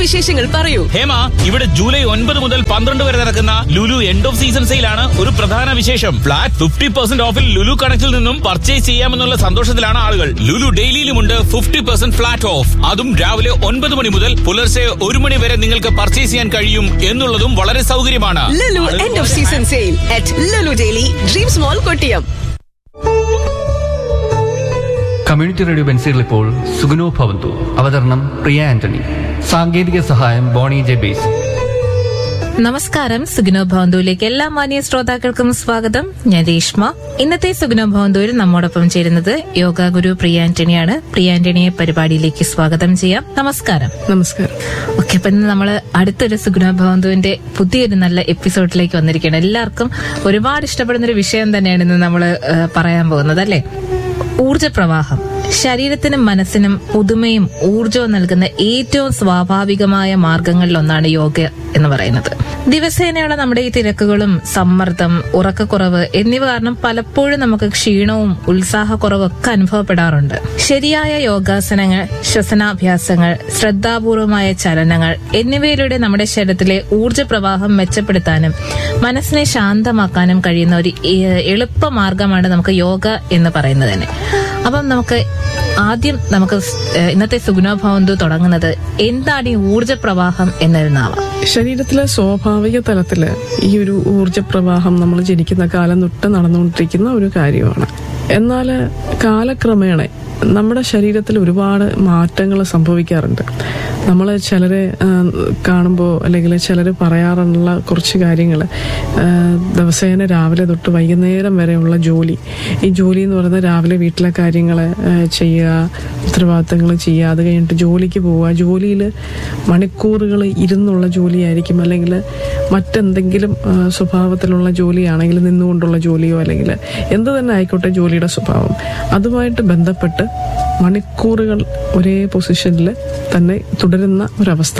വിശേഷങ്ങൾ പറയൂ ഹേമ ഇവിടെ ജൂലൈ ഒൻപത് മുതൽ പന്ത്രണ്ട് വരെ നടക്കുന്ന ലുലു എൻഡ് ഓഫ് സീസൺ സെയിലാണ് ഒരു പ്രധാന വിശേഷം ഫ്ലാറ്റ് ഫിഫ്റ്റി പെർസെന്റ് ഓഫിൽ ലുലു കണക്റ്റിൽ നിന്നും പർച്ചേസ് ചെയ്യാമെന്നുള്ള സന്തോഷത്തിലാണ് ആളുകൾ ലുലു ഡെയിലിയിലുമുണ്ട് ഫിഫ്റ്റി പെർസെന്റ് ഫ്ലാറ്റ് ഓഫ് അതും രാവിലെ ഒൻപത് മണി മുതൽ പുലർച്ചെ ഒരു മണി വരെ നിങ്ങൾക്ക് പർച്ചേസ് ചെയ്യാൻ കഴിയും എന്നുള്ളതും വളരെ സൗകര്യമാണ് ലുലു ആളുകൾ end of season sale at Lulu daily dreams mall Kottiyam community radio ബെൻസിൽ ഇപ്പോൾ സുഗുനോ ഭവന്തു അവതരണം പ്രിയ ആന്റണി സാങ്കേതിക സഹായം ബോണി ജെ ബേസ് നമസ്കാരം സുഗുണോ ഭവന്തുവിലേക്ക് എല്ലാ മാന്യ ശ്രോതാക്കൾക്കും സ്വാഗതം ഞാൻ രേഷ്മ ഇന്നത്തെ സുഗുണോ ഭവന്തുവിൽ നമ്മോടൊപ്പം ചേരുന്നത് യോഗ ഗുരു പ്രിയ ആന്റണിയാണ് പ്രിയ ആന്റണിയെ പരിപാടിയിലേക്ക് സ്വാഗതം ചെയ്യാം നമസ്കാരം നമസ്കാരം ഓക്കെ അപ്പൊ ഇന്ന് നമ്മള് അടുത്തൊരു സുഗുണ ഭവന്തുവിന്റെ പുതിയൊരു നല്ല എപ്പിസോഡിലേക്ക് വന്നിരിക്കുകയാണ് എല്ലാവർക്കും ഒരുപാട് ഇഷ്ടപ്പെടുന്ന ഒരു വിഷയം തന്നെയാണ് ഇന്ന് നമ്മൾ പറയാൻ പോകുന്നത് അല്ലെ ഊർജപ്രവാഹം ശരീരത്തിനും മനസ്സിനും പുതുമയും ഊർജവും നൽകുന്ന ഏറ്റവും സ്വാഭാവികമായ മാർഗങ്ങളിൽ ഒന്നാണ് യോഗ എന്ന് പറയുന്നത് ദിവസേനയുള്ള നമ്മുടെ ഈ തിരക്കുകളും സമ്മർദ്ദം ഉറക്കക്കുറവ് എന്നിവ കാരണം പലപ്പോഴും നമുക്ക് ക്ഷീണവും ഉത്സാഹക്കുറവും ഒക്കെ അനുഭവപ്പെടാറുണ്ട് ശരിയായ യോഗാസനങ്ങൾ ശ്വസനാഭ്യാസങ്ങൾ ശ്രദ്ധാപൂർവമായ ചലനങ്ങൾ എന്നിവയിലൂടെ നമ്മുടെ ശരീരത്തിലെ ഊർജ്ജപ്രവാഹം മെച്ചപ്പെടുത്താനും മനസ്സിനെ ശാന്തമാക്കാനും കഴിയുന്ന ഒരു എ- എളുപ്പ മാർഗമാണ് നമുക്ക് യോഗ എന്ന് പറയുന്നത് തന്നെ അപ്പം നമുക്ക് ആദ്യം നമുക്ക് സ്- ഏഹ് ഇന്നത്തെ സുഗുണഭവന്തു തുടങ്ങുന്നത് എന്താണ് ഈ ഊർജ്ജപ്രവാഹം എന്നതിനാവാം ശരീരത്തിലെ സ്വാഭാവിക തലത്തില് ഈ ഒരു ഊർജപ്രവാഹം നമ്മൾ ജനിക്കുന്ന കാലം തൊട്ട് നടന്നുകൊണ്ടിരിക്കുന്ന ഒരു കാര്യമാണ് എന്നാൽ കാലക്രമേണ നമ്മുടെ ശരീരത്തിൽ ഒരുപാട് മാറ്റങ്ങൾ സംഭവിക്കാറുണ്ട് നമ്മൾ ചിലരെ കാണുമ്പോൾ അല്ലെങ്കിൽ ചിലർ പറയാറുള്ള കുറച്ച് കാര്യങ്ങൾ ദിവസേന രാവിലെ തൊട്ട് വൈകുന്നേരം വരെയുള്ള ജോലി ഈ ജോലി എന്ന് പറയുന്നത് രാവിലെ വീട്ടിലെ കാര്യങ്ങൾ ചെയ്യുക ഉത്തരവാദിത്തങ്ങൾ ചെയ്യുക അത് കഴിഞ്ഞിട്ട് ജോലിക്ക് പോവുക ജോലിയിൽ മണിക്കൂറുകൾ ഇരുന്നുള്ള ജോലിയായിരിക്കും അല്ലെങ്കിൽ മറ്റെന്തെങ്കിലും ആ, സ്വഭാവത്തിലുള്ള ജോലിയാണെങ്കിൽ നിന്നുകൊണ്ടുള്ള ജോലിയോ അല്ലെങ്കിൽ എന്ത് തന്നെ ആയിക്കോട്ടെ ജോലിയുടെ സ്വഭാവം അതുമായിട്ട് ബന്ധപ്പെട്ട് മണിക്കൂറുകൾ ഒരേ പൊസിഷനിൽ തന്നെ തുടരുന്ന ഒരവസ്ഥ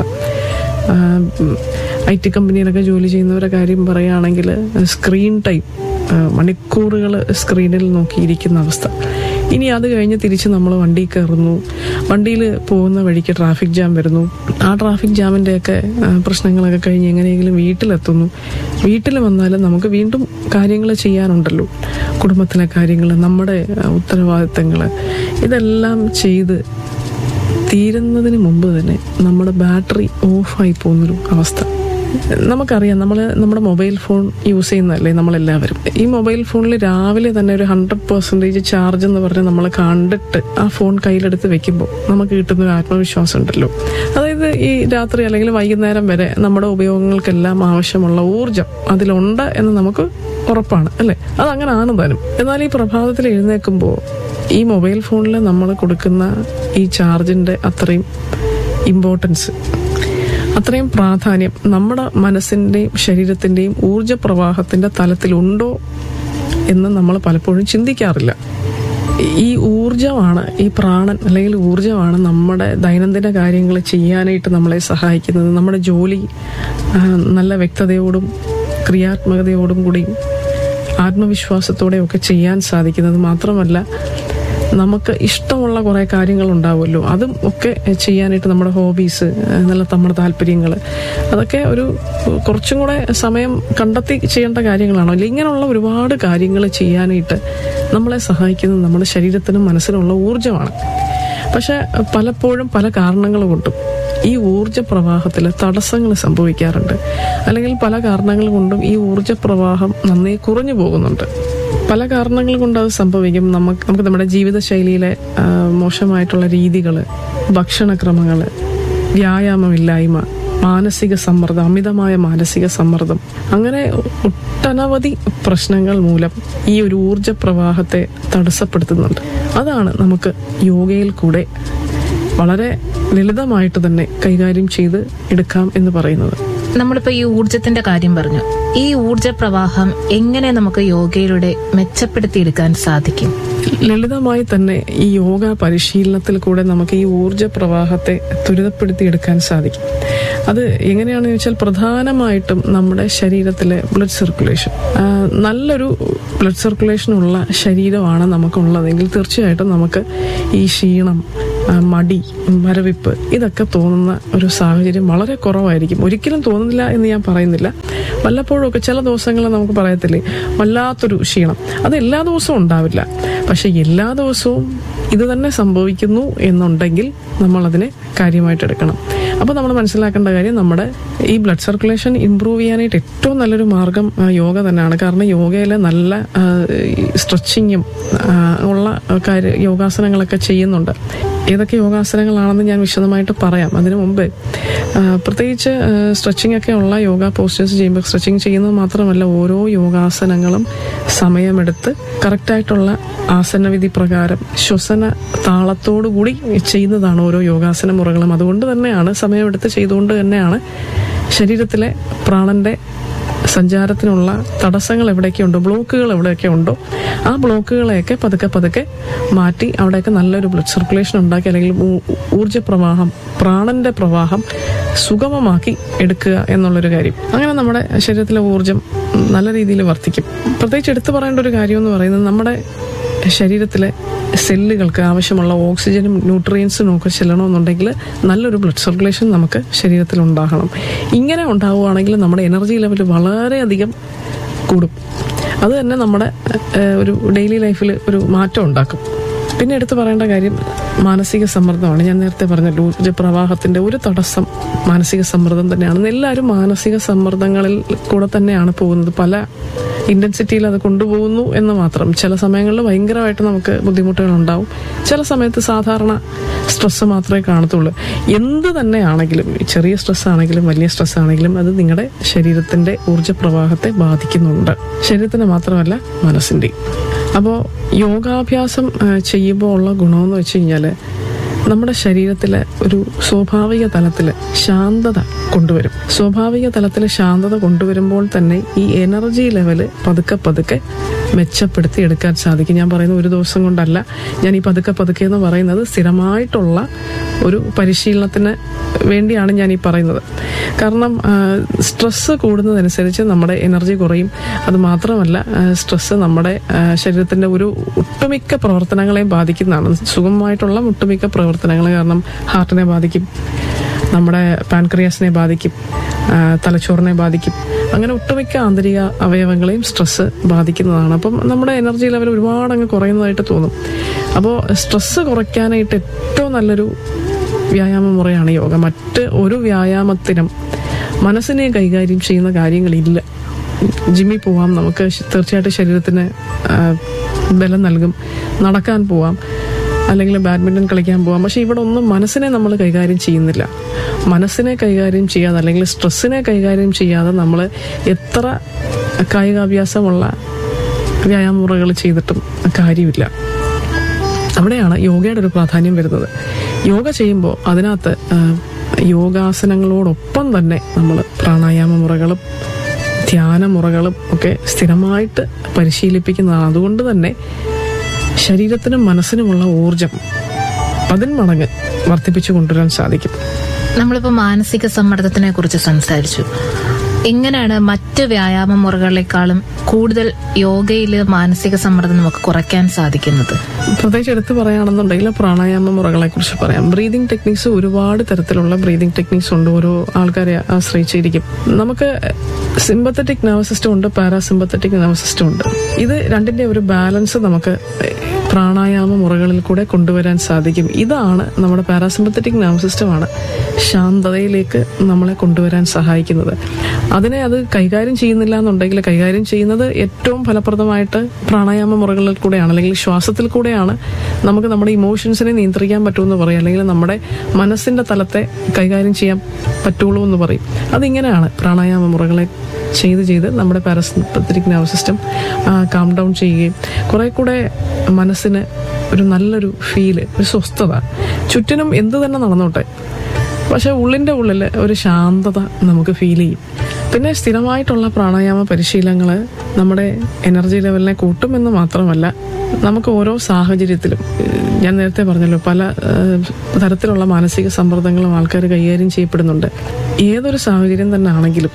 ഐ ടി കമ്പനിയിലൊക്കെ ജോലി ചെയ്യുന്നവരുടെ കാര്യം പറയുകയാണെങ്കിൽ സ്ക്രീൻ ടൈം മണിക്കൂറുകൾ സ്ക്രീനിൽ നോക്കിയിരിക്കുന്ന അവസ്ഥ ഇനി അത് കഴിഞ്ഞ് തിരിച്ച് നമ്മൾ വണ്ടിയിൽ കയറുന്നു വണ്ടിയിൽ പോകുന്ന വഴിക്ക് ട്രാഫിക് ജാം വരുന്നു ആ ട്രാഫിക് ജാമിൻ്റെയൊക്കെ പ്രശ്നങ്ങളൊക്കെ കഴിഞ്ഞ് എങ്ങനെയെങ്കിലും വീട്ടിലെത്തുന്നു വീട്ടിൽ വന്നാൽ നമുക്ക് വീണ്ടും കാര്യങ്ങൾ ചെയ്യാനുണ്ടല്ലോ കുടുംബത്തിലെ കാര്യങ്ങൾ നമ്മുടെ ഉത്തരവാദിത്തങ്ങൾ ഇതെല്ലാം ചെയ്ത് തീരുന്നതിന് മുമ്പ് തന്നെ നമ്മുടെ ബാറ്ററി ഓഫായി പോകുന്നൊരു അവസ്ഥ നമുക്കറിയാം നമ്മൾ നമ്മുടെ മൊബൈൽ ഫോൺ യൂസ് ചെയ്യുന്നതല്ലേ നമ്മളെല്ലാവരും ഈ മൊബൈൽ ഫോണിൽ രാവിലെ തന്നെ ഒരു ഹൺഡ്രഡ് പെർസെൻറ്റേജ് ചാർജ് എന്ന് പറഞ്ഞ് നമ്മൾ കണ്ടിട്ട് ആ ഫോൺ കയ്യിലെടുത്ത് വെക്കുമ്പോൾ നമുക്ക് കിട്ടുന്ന ഒരു ആത്മവിശ്വാസം ഉണ്ടല്ലോ അതായത് ഈ രാത്രി അല്ലെങ്കിൽ വൈകുന്നേരം വരെ നമ്മുടെ ഉപയോഗങ്ങൾക്കെല്ലാം ആവശ്യമുള്ള ഊർജം അതിലുണ്ട് എന്ന് നമുക്ക് ഉറപ്പാണ് അല്ലേ അത് അങ്ങനെ ആണ് താനും എന്നാൽ ഈ പ്രഭാതത്തിൽ എഴുന്നേൽക്കുമ്പോൾ ഈ മൊബൈൽ ഫോണിൽ നമ്മൾ കൊടുക്കുന്ന ഈ ചാർജിന്റെ അത്രയും ഇമ്പോർട്ടൻസ് അത്രയും പ്രാധാന്യം നമ്മുടെ മനസ്സിന്റെയും ശരീരത്തിന്റെയും ഊർജ പ്രവാഹത്തിന്റെ തലത്തിലുണ്ടോ എന്ന് നമ്മൾ പലപ്പോഴും ചിന്തിക്കാറില്ല ഈ ഊർജമാണ് ഈ പ്രാണൻ അല്ലെങ്കിൽ ഊർജമാണ് നമ്മുടെ ദൈനംദിന കാര്യങ്ങൾ ചെയ്യാനായിട്ട് നമ്മളെ സഹായിക്കുന്നത് നമ്മുടെ ജോലി ആ, നല്ല വ്യക്തതയോടും ക്രിയാത്മകതയോടും കൂടി ആത്മവിശ്വാസത്തോടെ ഒക്കെ ചെയ്യാൻ സാധിക്കുന്നത് മാത്രമല്ല നമുക്ക് ഇഷ്ടമുള്ള കുറേ കാര്യങ്ങൾ ഉണ്ടാവുമല്ലോ അതും ഒക്കെ ചെയ്യാനായിട്ട് നമ്മുടെ ഹോബീസ് നല്ല നമ്മുടെ താല്പര്യങ്ങൾ അതൊക്കെ ഒരു കുറച്ചും കൂടെ സമയം കണ്ടെത്തി ചെയ്യേണ്ട കാര്യങ്ങളാണോ അല്ലെ ഇങ്ങനെയുള്ള ഒരുപാട് കാര്യങ്ങൾ ചെയ്യാനായിട്ട് നമ്മളെ സഹായിക്കുന്നത് നമ്മുടെ ശരീരത്തിനും മനസ്സിനുമുള്ള ഊർജ്ജമാണ് പക്ഷെ പലപ്പോഴും പല കാരണങ്ങൾ കൊണ്ടും ഈ ഊർജ പ്രവാഹത്തിൽ തടസ്സങ്ങൾ സംഭവിക്കാറുണ്ട് അല്ലെങ്കിൽ പല കാരണങ്ങൾ കൊണ്ടും ഈ ഊർജ പ്രവാഹം നന്നേ കുറഞ്ഞു പോകുന്നുണ്ട് പല കാരണങ്ങൾ കൊണ്ട് അത് സംഭവിക്കും നമുക്ക് നമുക്ക് നമ്മുടെ ജീവിതശൈലിയിലെ ആ, മോശമായിട്ടുള്ള രീതികൾ ഭക്ഷണക്രമങ്ങൾ വ്യായാമമില്ലായ്മ മാനസിക സമ്മർദ്ദം അമിതമായ മാനസിക സമ്മർദ്ദം അങ്ങനെ ഒട്ടനവധി പ്രശ്നങ്ങൾ മൂലം ഈ ഒരു ഊർജ പ്രവാഹത്തെ തടസ്സപ്പെടുത്തുന്നുണ്ട് അതാണ് നമുക്ക് യോഗയിൽ കൂടെ വളരെ ലളിതമായിട്ട് തന്നെ കൈകാര്യം ചെയ്ത് എടുക്കാം എന്ന് പറയുന്നത് നമ്മളിപ്പോ ഈ ഊർജത്തിന്റെ കാര്യം പറഞ്ഞു ഈ ഊർജ പ്രവാഹം എങ്ങനെ നമുക്ക് യോഗയിലൂടെ മെച്ചപ്പെടുത്തിയെടുക്കാൻ സാധിക്കും ലളിതമായി തന്നെ ഈ യോഗ പരിശീലനത്തിൽ കൂടെ നമുക്ക് ഈ ഊർജ പ്രവാഹത്തെ ത്വരിതപ്പെടുത്തിയെടുക്കാൻ സാധിക്കും അത് എങ്ങനെയാണെന്ന് ചോദിച്ചാൽ പ്രധാനമായിട്ടും നമ്മുടെ ശരീരത്തിലെ ബ്ലഡ് സർക്കുലേഷൻ ആ, നല്ലൊരു ബ്ലഡ് സർക്കുലേഷൻ ഉള്ള ശരീരമാണ് നമുക്കുള്ളതെങ്കിൽ തീർച്ചയായിട്ടും നമുക്ക് ഈ ക്ഷീണം ആ, മടി മരവിപ്പ് ഇതൊക്കെ തോന്നുന്ന ഒരു സാഹചര്യം വളരെ കുറവായിരിക്കും ഒരിക്കലും തോന്നുന്നില്ല എന്ന് ഞാൻ പറയുന്നില്ല വല്ലപ്പോഴും ഒക്കെ ചില ദിവസങ്ങളിൽ നമുക്ക് പറയത്തില്ലേ വല്ലാത്തൊരു ക്ഷീണം അത് എല്ലാ ദിവസവും ഉണ്ടാവില്ല പക്ഷെ എല്ലാ ദിവസവും ഇത് തന്നെ സംഭവിക്കുന്നു എന്നുണ്ടെങ്കിൽ നമ്മൾ അതിനെ കാര്യമായിട്ട് എടുക്കണം അപ്പോൾ നമ്മൾ മനസ്സിലാക്കേണ്ട കാര്യം നമ്മുടെ ഈ ബ്ലഡ് സർക്കുലേഷൻ ഇമ്പ്രൂവ് ചെയ്യാനായിട്ട് ഏറ്റവും നല്ലൊരു മാർഗം ആ, യോഗ തന്നെയാണ് കാരണം യോഗയിൽ നല്ല സ്ട്രെച്ചിങ്ങും ഉള്ള കാര്യ യോഗാസനങ്ങളൊക്കെ ചെയ്യുന്നുണ്ട് ഏതൊക്കെ യോഗാസനങ്ങളാണെന്ന് ഞാൻ വിശദമായിട്ട് പറയാം അതിനു മുമ്പ് ആ, പ്രത്യേകിച്ച് സ്ട്രെച്ചിങ് ഒക്കെ ഉള്ള യോഗ പോസ്റ്റേഴ്സ് ചെയ്യുമ്പോൾ സ്ട്രെച്ചിങ് ചെയ്യുന്നത് മാത്രമല്ല ഓരോ യോഗാസനങ്ങളും സമയമെടുത്ത് കറക്റ്റായിട്ടുള്ള ആസനവിധി പ്രകാരം ശ്വസന താളത്തോടു കൂടി ചെയ്യുന്നതാണ് ഓരോ യോഗാസന മുറകളും അതുകൊണ്ട് തന്നെയാണ് സമയമെടുത്ത് ചെയ്തുകൊണ്ട് തന്നെയാണ് ശരീരത്തിലെ പ്രാണന്റെ സഞ്ചാരത്തിനുള്ള തടസ്സങ്ങൾ എവിടെയൊക്കെ ഉണ്ടോ ബ്ലോക്കുകൾ എവിടെയൊക്കെ ഉണ്ടോ ആ ബ്ലോക്കുകളെയൊക്കെ പതുക്കെ പതുക്കെ മാറ്റി അവിടെയൊക്കെ നല്ലൊരു ബ്ലഡ് സർക്കുലേഷൻ ഉണ്ടാക്കി അല്ലെങ്കിൽ ഊ- ഊർജ്ജ പ്രവാഹം പ്രാണന്റെ പ്രവാഹം സുഗമമാക്കി എടുക്കുക എന്നുള്ളൊരു കാര്യം അങ്ങനെ നമ്മുടെ ശരീരത്തിലെ ഊർജ്ജം നല്ല രീതിയിൽ വർദ്ധിക്കും പ്രത്യേകിച്ച് എടുത്തു പറയേണ്ട ഒരു കാര്യം എന്ന് പറയുന്നത് നമ്മുടെ ശരീരത്തിലെ സെല്ലുകൾക്ക് ആവശ്യമുള്ള ഓക്സിജനും ന്യൂട്രിയൻസും ഒക്കെ ചെല്ലണമെന്നുണ്ടെങ്കിൽ നല്ലൊരു ബ്ലഡ് സർക്കുലേഷൻ നമുക്ക് ശരീരത്തിൽ ഉണ്ടാകണം ഇങ്ങനെ ഉണ്ടാവുകയാണെങ്കിൽ നമ്മുടെ എനർജി ലെവൽ വളരെയധികം കൂടും അത് തന്നെ നമ്മുടെ ഏഹ്, ഒരു ഡെയിലി ലൈഫിൽ ഒരു മാറ്റം ഉണ്ടാക്കും പിന്നെ എടുത്തു പറയേണ്ട കാര്യം മാനസിക സമ്മർദ്ദമാണ് ഞാൻ നേരത്തെ പറഞ്ഞല്ലോ ഊർജ്ജ പ്രവാഹത്തിന്റെ ഒരു തടസ്സം മാനസിക സമ്മർദ്ദം തന്നെയാണ് എല്ലാവരും മാനസിക സമ്മർദ്ദങ്ങളിൽ കൂടെ തന്നെയാണ് പോകുന്നത് പല ഇന്റൻസിറ്റിയിൽ അത് കൊണ്ടുപോകുന്നു എന്ന് മാത്രം ചില സമയങ്ങളിൽ ഭയങ്കരമായിട്ട് നമുക്ക് ബുദ്ധിമുട്ടുകൾ ഉണ്ടാവും ചില സമയത്ത് സാധാരണ സ്ട്രെസ് മാത്രമേ കാണത്തുള്ളൂ എന്ത് തന്നെയാണെങ്കിലും ചെറിയ സ്ട്രെസ് ആണെങ്കിലും വലിയ സ്ട്രെസ് ആണെങ്കിലും അത് നിങ്ങളുടെ ശരീരത്തിന്റെ ഊർജ്ജ പ്രവാഹത്തെ ബാധിക്കുന്നുണ്ട് ശരീരത്തിന് മാത്രമല്ല മനസ്സിന്റെയും അപ്പോൾ യോഗാഭ്യാസം ആ, ചെയ്യുമ്പോൾ ഉള്ള ഗുണമെന്ന് വെച്ച് കഴിഞ്ഞാൽ നമ്മുടെ ശരീരത്തിലെ ഒരു സ്വാഭാവിക തലത്തിൽ ശാന്തത കൊണ്ടുവരും സ്വാഭാവിക തലത്തിൽ ശാന്തത കൊണ്ടുവരുമ്പോൾ തന്നെ ഈ എനർജി ലെവല് പതുക്കെ പതുക്കെ മെച്ചപ്പെടുത്തി എടുക്കാൻ സാധിക്കും ഞാൻ പറയുന്നത് ഒരു ദിവസം കൊണ്ടല്ല ഞാൻ ഈ പതുക്കെ പതുക്കെ എന്ന് പറയുന്നത് സ്ഥിരമായിട്ടുള്ള ഒരു പരിശീലനത്തിന് വേണ്ടിയാണ് ഞാൻ ഈ പറയുന്നത് കാരണം സ്ട്രെസ് കൂടുന്നതനുസരിച്ച് നമ്മുടെ എനർജി കുറയും അത് മാത്രമല്ല സ്ട്രെസ് നമ്മുടെ ആ, ശരീരത്തിന്റെ ഒരു ഒട്ടുമിക്ക പ്രവർത്തനങ്ങളെയും ബാധിക്കുന്നതാണ് സുഗമമായിട്ടുള്ള ഒട്ടുമിക്ക പ്രവർത്തനങ്ങൾ കാരണം ഹാർട്ടിനെ ബാധിക്കും നമ്മുടെ പാൻക്രിയാസിനെ ബാധിക്കും ആ, തലച്ചോറിനെ ബാധിക്കും അങ്ങനെ ഒട്ടുമിക്ക ആന്തരിക അവയവങ്ങളെയും സ്ട്രെസ് ബാധിക്കുന്നതാണ് അപ്പം നമ്മുടെ എനർജി ലെവൽ ഒരുപാട് അങ്ങ് കുറയുന്നതായിട്ട് തോന്നും അപ്പോൾ സ്ട്രെസ് കുറയ്ക്കാനായിട്ട് ഏറ്റവും നല്ലൊരു വ്യായാമ മുറയാണ് യോഗ മറ്റ് ഒരു വ്യായാമത്തിനും മനസ്സിനെ കൈകാര്യം ചെയ്യുന്ന കാര്യങ്ങളില്ല ജിമ്മിൽ പോവാം നമുക്ക് ശ- തീർച്ചയായിട്ടും ശരീരത്തിന് ആ, ബലം നൽകും നടക്കാൻ പോവാം അല്ലെങ്കിൽ ബാഡ്മിൻ്റൺ കളിക്കാൻ പോവാം പക്ഷെ ഇവിടെ ഒന്നും മനസ്സിനെ നമ്മൾ കൈകാര്യം ചെയ്യുന്നില്ല മനസ്സിനെ കൈകാര്യം ചെയ്യാതെ അല്ലെങ്കിൽ സ്ട്രെസ്സിനെ കൈകാര്യം ചെയ്യാതെ നമ്മൾ എത്ര കായികാഭ്യാസമുള്ള വ്യായാമ മുറകൾ ചെയ്തിട്ടും കാര്യമില്ല അവിടെയാണ് യോഗയുടെ ഒരു പ്രാധാന്യം വരുന്നത് യോഗ ചെയ്യുമ്പോൾ അതിനകത്ത് ആ, യോഗാസനങ്ങളോടൊപ്പം തന്നെ നമ്മൾ പ്രാണായാമ മുറകളും ധ്യാന മുറകളും ഒക്കെ സ്ഥിരമായിട്ട് പരിശീലിപ്പിക്കുന്നതാണ് അതുകൊണ്ട് തന്നെ ശരീരത്തിനും മനസ്സിനുമുള്ള ഊർജം പതിന്മടങ്ങ് വർദ്ധിപ്പിച്ചു കൊണ്ടുവരാൻ സാധിക്കും നമ്മളിപ്പോ മാനസിക സമ്മർദ്ദത്തിനെ കുറിച്ച് സംസാരിച്ചു എങ്ങനെയാണ് മറ്റ് വ്യായാമ മുറകളെക്കാളും കൂടുതൽ യോഗയിൽ മാനസിക സമ്മർദ്ദം നമുക്ക് കുറയ്ക്കാൻ സാധിക്കുന്നത് പ്രത്യേകിച്ച് എടുത്ത് പറയുകയാണെന്നുണ്ടെങ്കിൽ പ്രാണായാമ മുറകളെ കുറിച്ച് പറയാം ബ്രീതിങ് ടെക്നിക്സ് ഒരുപാട് തരത്തിലുള്ള ബ്രീതിങ് ടെക്നിക്സ് ഉണ്ട് ഓരോ ആൾക്കാരെ ആശ്രയിച്ചിരിക്കും നമുക്ക് സിമ്പത്തറ്റിക് നെർവസ് സിസ്റ്റം ഉണ്ട് പാരാസിമ്പത്തറ്റിക് നെർവസ് സിസ്റ്റം ഉണ്ട് ഇത് രണ്ടിന്റെ ഒരു ബാലൻസ് നമുക്ക് പ്രാണായാമ മുറകളിൽ കൂടെ കൊണ്ടുവരാൻ സാധിക്കും ഇതാണ് നമ്മുടെ പാരാസിമ്പത്തറ്റിക് നെർവസ് സിസ്റ്റമാണ് ശാന്തതയിലേക്ക് നമ്മളെ കൊണ്ടുവരാൻ സഹായിക്കുന്നത് അതിനെ അത് കൈകാര്യം ചെയ്യുന്നില്ല എന്നുണ്ടെങ്കിൽ കൈകാര്യം ചെയ്യുന്നത് ഏറ്റവും ഫലപ്രദമായിട്ട് പ്രാണായാമ മുറകളിൽ കൂടെയാണ് അല്ലെങ്കിൽ ശ്വാസത്തിൽ കൂടെയാണ് നമുക്ക് നമ്മുടെ ഇമോഷൻസിനെ നിയന്ത്രിക്കാൻ പറ്റുമെന്ന് പറയും അല്ലെങ്കിൽ നമ്മുടെ മനസ്സിന്റെ തലത്തെ കൈകാര്യം ചെയ്യാൻ പറ്റുള്ളൂ എന്ന് പറയും അതിങ്ങനെയാണ് പ്രാണായാമ മുറകളെ ചെയ്ത് ചെയ്ത് നമ്മുടെ parasympathetic nerve system calm down ചെയ്യുകയും കുറെ കൂടെ മനസ്സിന് ഒരു നല്ലൊരു ഫീല് ഒരു സ്വസ്ഥത ചുറ്റിനും എന്ത് തന്നെ നടന്നോട്ടെ പക്ഷെ ഉള്ളിൻ്റെ ഉള്ളിൽ ഒരു ശാന്തത നമുക്ക് ഫീൽ ചെയ്യും പിന്നെ സ്ഥിരമായിട്ടുള്ള പ്രാണായാമ പരിശീലനങ്ങൾ നമ്മുടെ എനർജി ലെവലിനെ കൂട്ടുമെന്ന് മാത്രമല്ല നമുക്ക് ഓരോ സാഹചര്യത്തിലും ഏഹ് ഞാൻ നേരത്തെ പറഞ്ഞല്ലോ പല ഏഹ് തരത്തിലുള്ള മാനസിക സമ്മർദ്ദങ്ങളും ആൾക്കാർ കൈകാര്യം ചെയ്യപ്പെടുന്നുണ്ട് ഏതൊരു സാഹചര്യം തന്നെ ആണെങ്കിലും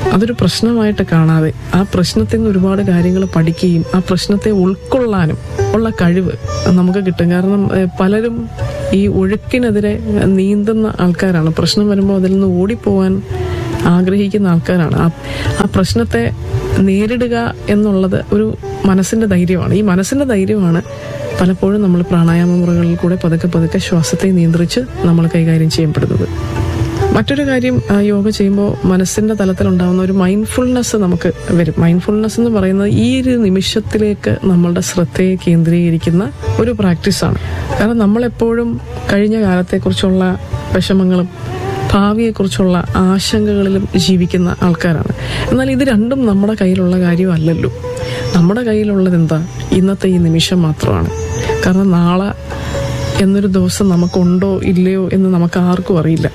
അതൊരു പ്രശ്നമായിട്ട് കാണാതെ ആ പ്രശ്നത്തിൽ നിന്ന് ഒരുപാട് കാര്യങ്ങൾ പഠിക്കുകയും ആ പ്രശ്നത്തെ ഉൾക്കൊള്ളാനും ഉള്ള കഴിവ് നമുക്ക് കിട്ടും കാരണം ഏഹ്, പലരും ഈ ഒഴുക്കിനെതിരെ നീന്തുന്ന ആൾക്കാരാണ് പ്രശ്നം വരുമ്പോൾ അതിൽ നിന്ന് ഓടിപ്പോവാൻ ആഗ്രഹിക്കുന്ന ആൾക്കാരാണ് ആ ആ പ്രശ്നത്തെ നേരിടുക എന്നുള്ളത് ഒരു മനസ്സിന്റെ ധൈര്യമാണ് ഈ മനസ്സിന്റെ ധൈര്യമാണ് പലപ്പോഴും നമ്മൾ പ്രാണായാമ മുറകളിൽ കൂടെ പതുക്കെ പതുക്കെ ശ്വാസത്തെ നിയന്ത്രിച്ച് നമ്മൾ കൈകാര്യം ചെയ്യപ്പെടുന്നത് മറ്റൊരു കാര്യം ആ, യോഗ ചെയ്യുമ്പോൾ മനസ്സിന്റെ തലത്തിലുണ്ടാകുന്ന ഒരു മൈൻഡ്ഫുൾനെസ് നമുക്ക് വരും മൈൻഡ്ഫുൾനെസ് എന്ന് പറയുന്നത് ഈ ഒരു നിമിഷത്തിലേക്ക് നമ്മളുടെ ശ്രദ്ധയെ കേന്ദ്രീകരിക്കുന്ന ഒരു പ്രാക്ടീസാണ് കാരണം നമ്മളെപ്പോഴും കഴിഞ്ഞ കാലത്തെക്കുറിച്ചുള്ള വിഷമങ്ങളും ഭാവിയെക്കുറിച്ചുള്ള ആശങ്കകളിലും ജീവിക്കുന്ന ആൾക്കാരാണ് എന്നാൽ ഇത് രണ്ടും നമ്മുടെ കയ്യിലുള്ള കാര്യമല്ലല്ലോ നമ്മുടെ കയ്യിലുള്ളത് എന്താ ഇന്നത്തെ ഈ നിമിഷം മാത്രമാണ് കാരണം നാളെ എന്നൊരു ദിവസം നമുക്കുണ്ടോ ഇല്ലയോ എന്ന് നമുക്ക് ആർക്കും അറിയില്ല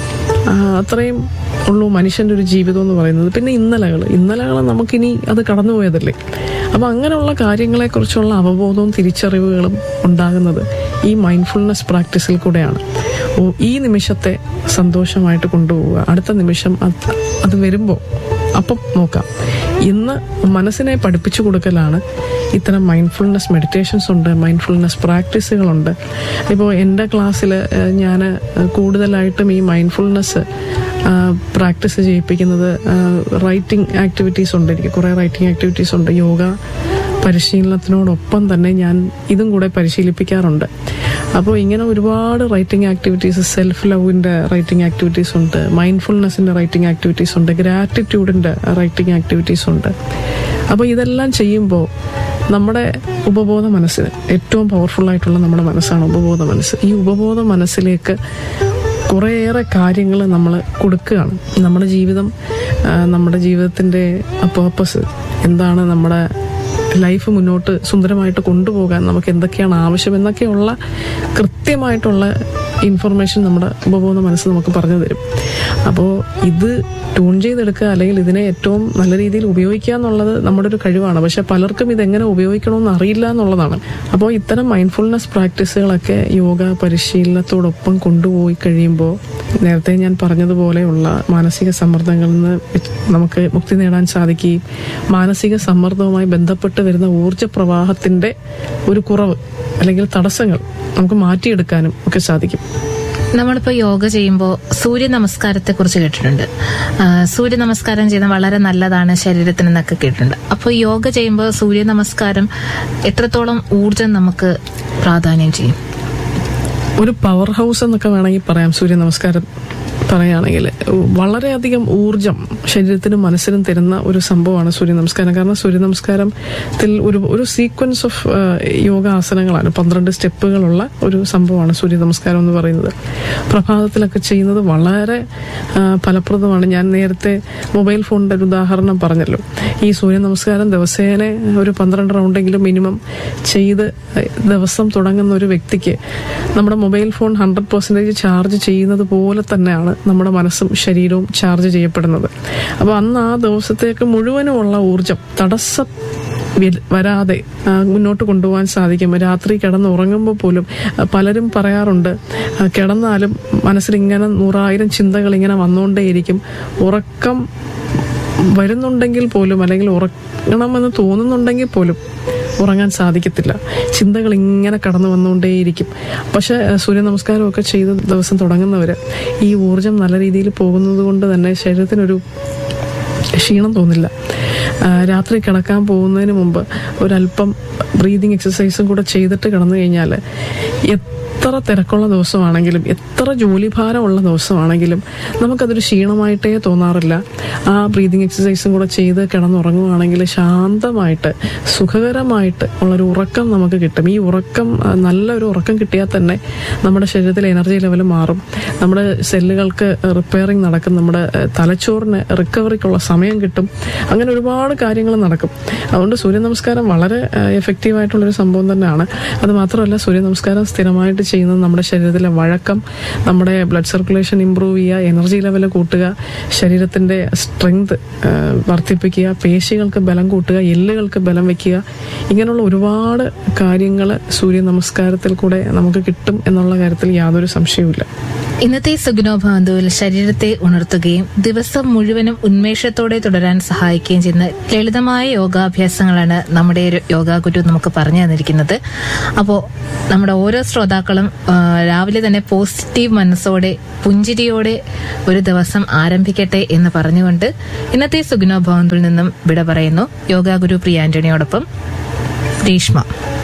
ആ, അത്രയും ഉള്ളൂ മനുഷ്യന്റെ ഒരു ജീവിതം എന്ന് പറയുന്നത് പിന്നെ ഇന്നലകൾ ഇന്നലകൾ നമുക്കിനി അത് കടന്നുപോയതല്ലേ അപ്പൊ അങ്ങനെയുള്ള കാര്യങ്ങളെക്കുറിച്ചുള്ള അവബോധവും തിരിച്ചറിവുകളും ഉണ്ടാകുന്നത് ഈ മൈൻഡ്ഫുൾനെസ് പ്രാക്ടീസിൽ കൂടെയാണ് ഓ ഈ നിമിഷത്തെ സന്തോഷമായിട്ട് കൊണ്ടുപോവുക അടുത്ത നിമിഷം അത് അത് വരുമ്പോൾ അപ്പം നോക്കാം ഇന്ന് മനസ്സിനെ പഠിപ്പിച്ചു കൊടുക്കലാണ് ഇത്തരം മൈൻഡ്ഫുൾനെസ് മെഡിറ്റേഷൻസ് ഉണ്ട് മൈൻഡ്ഫുൾനെസ് പ്രാക്ടീസുകളുണ്ട് ഇപ്പോൾ എൻ്റെ ക്ലാസ്സിൽ ഞാൻ കൂടുതലായിട്ടും ഈ മൈൻഡ്ഫുൾനെസ് പ്രാക്ടീസ് ചെയ്യിപ്പിക്കുന്നത് റൈറ്റിംഗ് ആക്ടിവിറ്റീസ് ഉണ്ട് എനിക്ക് കുറേ റൈറ്റിംഗ് ആക്ടിവിറ്റീസ് ഉണ്ട് യോഗ പരിശീലനത്തിനോടൊപ്പം തന്നെ ഞാൻ ഇതും കൂടെ പരിശീലിപ്പിക്കാറുണ്ട് അപ്പോൾ ഇങ്ങനെ ഒരുപാട് റൈറ്റിംഗ് ആക്ടിവിറ്റീസ് സെൽഫ് ലവിൻ്റെ റൈറ്റിംഗ് ആക്ടിവിറ്റീസ് ഉണ്ട് മൈൻഡ്ഫുൾനെസ്സിൻ്റെ റൈറ്റിംഗ് ആക്ടിവിറ്റീസ് ഉണ്ട് ഗ്രാറ്റിറ്റ്യൂഡിൻ്റെ റൈറ്റിംഗ് ആക്ടിവിറ്റീസ് ഉണ്ട് അപ്പോൾ ഇതെല്ലാം ചെയ്യുമ്പോൾ നമ്മുടെ ഉപബോധ മനസ്സിന് ഏറ്റവും പവർഫുൾ ആയിട്ടുള്ള നമ്മുടെ മനസ്സാണ് ഉപബോധ മനസ്സ് ഈ ഉപബോധ മനസ്സിലേക്ക് കുറേയേറെ കാര്യങ്ങൾ നമ്മൾ കൊടുക്കുകയാണ് നമ്മുടെ ജീവിതം ആ, നമ്മുടെ ജീവിതത്തിൻ്റെ പേർപ്പസ് എന്താണ് നമ്മുടെ ലൈഫ് മുന്നോട്ട് സുന്ദരമായിട്ട് കൊണ്ടുപോകാൻ നമുക്ക് എന്തൊക്കെയാണ് ആവശ്യം എന്നൊക്കെയുള്ള കൃത്യമായിട്ടുള്ള ഇൻഫർമേഷൻ നമ്മുടെ ഉപബോധ മനസ്സ് നമുക്ക് പറഞ്ഞു തരും അപ്പോൾ ഇത് ട്യൂൺ ചെയ്തെടുക്കുക അല്ലെങ്കിൽ ഇതിനെ ഏറ്റവും നല്ല രീതിയിൽ ഉപയോഗിക്കുക എന്നുള്ളത് നമ്മുടെ ഒരു കഴിവാണ് പക്ഷെ പലർക്കും ഇതെങ്ങനെ ഉപയോഗിക്കണമെന്ന് അറിയില്ല എന്നുള്ളതാണ് അപ്പോൾ ഇത്തരം മൈൻഡ്ഫുൾനെസ് പ്രാക്ടീസുകളൊക്കെ യോഗ പരിശീലനത്തോടൊപ്പം കൊണ്ടുപോയി കഴിയുമ്പോൾ നേരത്തെ ഞാൻ പറഞ്ഞതുപോലെയുള്ള മാനസിക സമ്മർദ്ദങ്ങളിൽ നിന്ന് നമുക്ക് മുക്തി നേടാൻ സാധിക്കുകയും മാനസിക സമ്മർദ്ദവുമായി ബന്ധപ്പെട്ട് വരുന്ന ഊർജ പ്രവാഹത്തിന്റെ ഒരു കുറവ് അല്ലെങ്കിൽ തടസ്സങ്ങൾ നമുക്ക് മാറ്റിയെടുക്കാനും ഒക്കെ സാധിക്കും നമ്മളിപ്പോ യോഗ ചെയ്യുമ്പോൾ സൂര്യ നമസ്കാരത്തെ കുറിച്ച് കേട്ടിട്ടുണ്ട് ആ, സൂര്യ നമസ്കാരം ചെയ്യുന്നത് വളരെ നല്ലതാണ് ശരീരത്തിന് എന്നൊക്കെ കേട്ടിട്ടുണ്ട് അപ്പോൾ യോഗ ചെയ്യുമ്പോൾ സൂര്യ നമസ്കാരം എത്രത്തോളം ഊർജം നമുക്ക് പ്രാധാന്യം ചെയ്യും ഒരു പവർ ഹൗസ് എന്നൊക്കെ വേണമെങ്കിൽ പറയാം സൂര്യ നമസ്കാരം പറയുകയാണെങ്കിൽ വളരെയധികം ഊർജം ശരീരത്തിനും മനസ്സിനും തരുന്ന ഒരു സംഭവമാണ് സൂര്യ നമസ്കാരം കാരണം സൂര്യ നമസ്കാരത്തിൽ ഒരു ഒരു സീക്വൻസ് ഓഫ് യോഗ ആസനങ്ങളാണ് പന്ത്രണ്ട് സ്റ്റെപ്പുകളുള്ള ഒരു സംഭവമാണ് സൂര്യ നമസ്കാരം എന്ന് പറയുന്നത് പ്രഭാതത്തിലൊക്കെ ചെയ്യുന്നത് വളരെ ആ, ഫലപ്രദമാണ് ഞാൻ നേരത്തെ മൊബൈൽ ഫോണിന്റെ ഒരു ഉദാഹരണം പറഞ്ഞല്ലോ ഈ സൂര്യ നമസ്കാരം ദിവസേന ഒരു പന്ത്രണ്ട് റൗണ്ടെങ്കിലും മിനിമം ചെയ്ത് ദിവസം തുടങ്ങുന്ന ഒരു വ്യക്തിക്ക് നമ്മുടെ mobile phone hundred percentage charge ചെയ്യുന്നത് പോലെ തന്നെയാണ് നമ്മുടെ മനസ്സും ശരീരവും ചാർജ് ചെയ്യപ്പെടുന്നത് അപ്പോൾ അന്ന് ആ ദിവസത്തേക്ക് മുഴുവനുമുള്ള ഊർജം തടസ്സം വി- വരാതെ ആ, മുന്നോട്ട് കൊണ്ടുപോകാൻ സാധിക്കും രാത്രി കിടന്ന് ഉറങ്ങുമ്പോൾ പോലും ആ, പലരും പറയാറുണ്ട് ആ, കിടന്നാലും മനസ്സിൽ ഇങ്ങനെ നൂറായിരം ചിന്തകൾ ഇങ്ങനെ വന്നുകൊണ്ടേയിരിക്കും ഉറക്കം വരുന്നുണ്ടെങ്കിൽ പോലും അല്ലെങ്കിൽ ഉറങ്ങണമെന്ന് തോന്നുന്നുണ്ടെങ്കിൽ പോലും ഉറങ്ങാൻ സാധിക്കത്തില്ല ചിന്തകൾ ഇങ്ങനെ കടന്നു വന്നുകൊണ്ടേയിരിക്കും പക്ഷെ ഏഹ്, സൂര്യ നമസ്കാരമൊക്കെ ചെയ്ത ദിവസം തുടങ്ങുന്നവര് ഈ ഊർജം നല്ല രീതിയിൽ പോകുന്നത് കൊണ്ട് തന്നെ ശരീരത്തിനൊരു ക്ഷീണം തോന്നില്ല ആ, രാത്രി കിടക്കാൻ പോകുന്നതിന് മുമ്പ് ഒരല്പം ബ്രീതിങ് എക്സസൈസും കൂടെ ചെയ്തിട്ട് കിടന്നു കഴിഞ്ഞാൽ എത്ര തിരക്കുള്ള ദിവസമാണെങ്കിലും എത്ര ജോലിഭാരമുള്ള ദിവസമാണെങ്കിലും നമുക്കതൊരു ക്ഷീണമായിട്ടേ തോന്നാറില്ല ആ ബ്രീതിങ് എക്സസൈസും കൂടെ ചെയ്ത് കിടന്നുറങ്ങുവാണെങ്കിൽ ശാന്തമായിട്ട് സുഖകരമായിട്ട് ഉള്ളൊരു ഉറക്കം നമുക്ക് കിട്ടും ഈ ഉറക്കം ആ, നല്ലൊരു ഉറക്കം കിട്ടിയാൽ തന്നെ നമ്മുടെ ശരീരത്തിലെ എനർജി ലെവൽ മാറും നമ്മുടെ സെല്ലുകൾക്ക് റിപ്പയറിങ് നടക്കും നമ്മുടെ ഏഹ്, തലച്ചോറിന് റിക്കവറിക്കുള്ള സമയം കിട്ടും അങ്ങനെ ഒരുപാട് കാര്യങ്ങൾ നടക്കും അതുകൊണ്ട് സൂര്യ നമസ്കാരം വളരെ എഫക്റ്റീവ് ആയിട്ടുള്ളൊരു സംഭവം തന്നെയാണ് അത് മാത്രമല്ല സൂര്യ നമസ്കാരം സ്ഥിരമായിട്ട് ചെയ്യുന്നത് നമ്മുടെ ശരീരത്തിലെ വഴക്കം നമ്മുടെ ബ്ലഡ് സർക്കുലേഷൻ ഇമ്പ്രൂവ് ചെയ്യുക എനർജി ലെവൽ കൂട്ടുക ശരീരത്തിന്റെ സ്ട്രെങ്ത് വർദ്ധിപ്പിക്കുക പേശികൾക്ക് ബലം കൂട്ടുക എല്ലുകൾക്ക് ബലം വെക്കുക ഇങ്ങനെയുള്ള ഒരുപാട് കാര്യങ്ങൾ സൂര്യ നമസ്കാരത്തിൽ കൂടെ നമുക്ക് കിട്ടും എന്നുള്ള കാര്യത്തിൽ യാതൊരു സംശയവുമില്ല ഇന്നത്തെ സുഗുണോഭാന്തുവിൽ ശരീരത്തെ ഉണർത്തുകയും ദിവസം മുഴുവനും ഉന്മേഷത്തോടെ തുടരാൻ സഹായിക്കുകയും ചെയ്യുന്ന ലളിതമായ യോഗാഭ്യാസങ്ങളാണ് നമ്മുടെ ഒരു യോഗാ ഗുരു നമുക്ക് പറഞ്ഞു തന്നിരിക്കുന്നത് അപ്പോൾ നമ്മുടെ ഓരോ ശ്രോതാക്കളും ആ, രാവിലെ തന്നെ പോസിറ്റീവ് മനസ്സോടെ പുഞ്ചിരിയോടെ ഒരു ദിവസം ആരംഭിക്കട്ടെ എന്ന് പറഞ്ഞുകൊണ്ട് ഇന്നത്തെ സുഗുണോഭാന്തുവിൽ നിന്നും വിട പറയുന്നു യോഗാ ഗുരു പ്രിയ ആന്റണിയോടൊപ്പം രേഷ്മ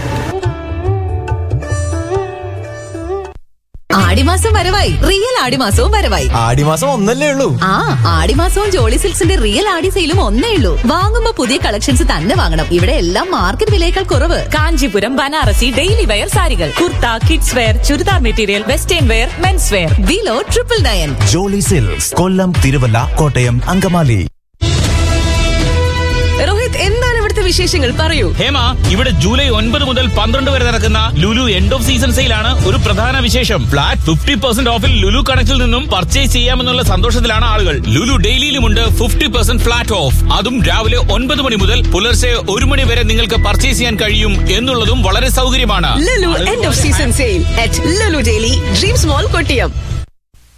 ആടിമാസം വരവായി റിയൽ ആടിമാസവും വരവായി ആടിമാസം ഒന്നല്ലേ ഉള്ളൂ ആ ആടിമാസവും ജോളി സിൽക്സിന്റെ റിയൽ ആടി സെയിലും ഒന്നേ ഉള്ളൂ വാങ്ങുമ്പോ പുതിയ കളക്ഷൻസ് തന്നെ വാങ്ങണം ഇവിടെ എല്ലാം മാർക്കറ്റ് വിലയേക്കാൾ കുറവ് കാഞ്ചീപുരം ബനാറസി ഡെയിലി വെയർ സാരികൾ kurta kids wear churidar material western wear men's wear below triple nine jolly silks Kollam Thiruvalla Kottayam Angamaly Rohit എന്താണ് ഇവിടുത്തെ വിശേഷങ്ങൾ പറയൂ ഹേമ ഇവിടെ ജൂലൈ ഒൻപത് മുതൽ പന്ത്രണ്ട് വരെ നടക്കുന്ന ലുലു എൻഡ് ഓഫ് സീസൺ സെയിലാണ് ഒരു പ്രധാന വിശേഷം ഫ്ലാറ്റ് ഫിഫ്റ്റി പെർസെന്റ് ഓഫിൽ ലുലു കണക്റ്റിൽ നിന്നും പർച്ചേസ് ചെയ്യാമെന്നുള്ള സന്തോഷത്തിലാണ് ആളുകൾ ലുലു ഡെയിലിയിലുമുണ്ട് ഫിഫ്റ്റി പെർസെന്റ് ഫ്ലാറ്റ് ഓഫ് അതും രാവിലെ ഒൻപത് മണി മുതൽ പുലർച്ചെ ഒരു മണി വരെ നിങ്ങൾക്ക് പർച്ചേസ് ചെയ്യാൻ കഴിയും എന്നുള്ളതും വളരെ സൗകര്യമാണ് Lulu end of season sale at Lulu daily dreams mall Kottiyam